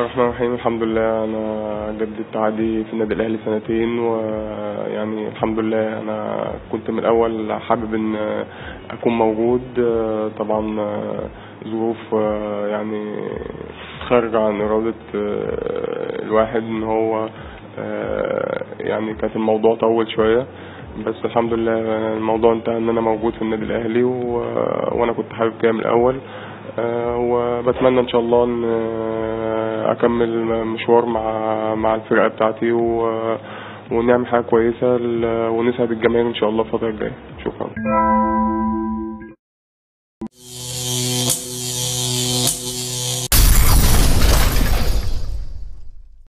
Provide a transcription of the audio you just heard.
الرحمن الرحيم الحمد لله انا جددت عقدي في النادي الاهلي سنتين ويعني الحمد لله انا كنت من الاول حابب ان اكون موجود طبعا ظروف يعني خارجة عن ارادة الواحد ان هو يعني كانت الموضوع طول شوية بس الحمد لله الموضوع انتهى ان انا موجود في النادي الاهلي و... وانا كنت حابب كده من الاول وبتمنى ان شاء الله ان اكمل مشوار مع مع الفرقه بتاعتي و... ونعمل حاجه كويسه ونسعد الجماهير ان شاء الله الفتره الجايه شكرا